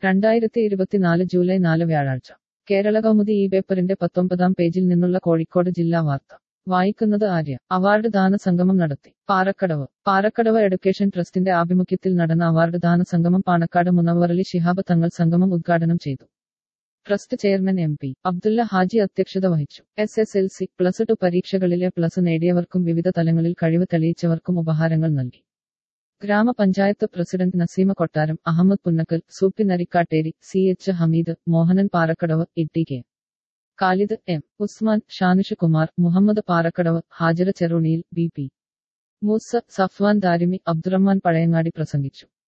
രണ്ടായിരത്തി ഇരുപത്തിനാല് ജൂലൈ നാല് വ്യാഴാഴ്ച കേരള കൗമുദി ഈ പേപ്പറിന്റെ പത്തൊമ്പതാം പേജിൽ നിന്നുള്ള കോഴിക്കോട് ജില്ലാ വാർത്ത വായിക്കുന്നത് ആര്യ അവാർഡ് ദാന സംഗമം നടത്തി പാറക്കടവ് പാറക്കടവ് എഡ്യൂക്കേഷൻ ട്രസ്റ്റിന്റെ ആഭിമുഖ്യത്തിൽ നടന്ന അവാർഡ് ദാന സംഗമം പാണക്കാട് മുനവ്വറലി ശിഹാബ് തങ്ങൾ സംഗമം ഉദ്ഘാടനം ചെയ്തു trust chairman M P Abdulla Haji അധ്യക്ഷത വഹിച്ചു S S L C plus two പരീക്ഷകളിലെ പ്ലസ് നേടിയവർക്കും വിവിധ തലങ്ങളിൽ കഴിവ് തെളിയിച്ചവർക്കും ഉപഹാരങ്ങൾ നൽകി ഗ്രാമപഞ്ചായത്ത് president Naseema Kottaram Ahammed Punnakkal Soopi Narikkatteri C H Hameed Mohanan Parakkadavu Itti K Khalid M Usman Shanish Kumar Muhammad Parakkadavu Hajara ചെറുണിയിൽ ബി പി മൂസ സഫ്വാൻ ദാരിമി അബ്ദുറഹ്മാൻ പഴയങ്ങാടി പ്രസംഗിച്ചു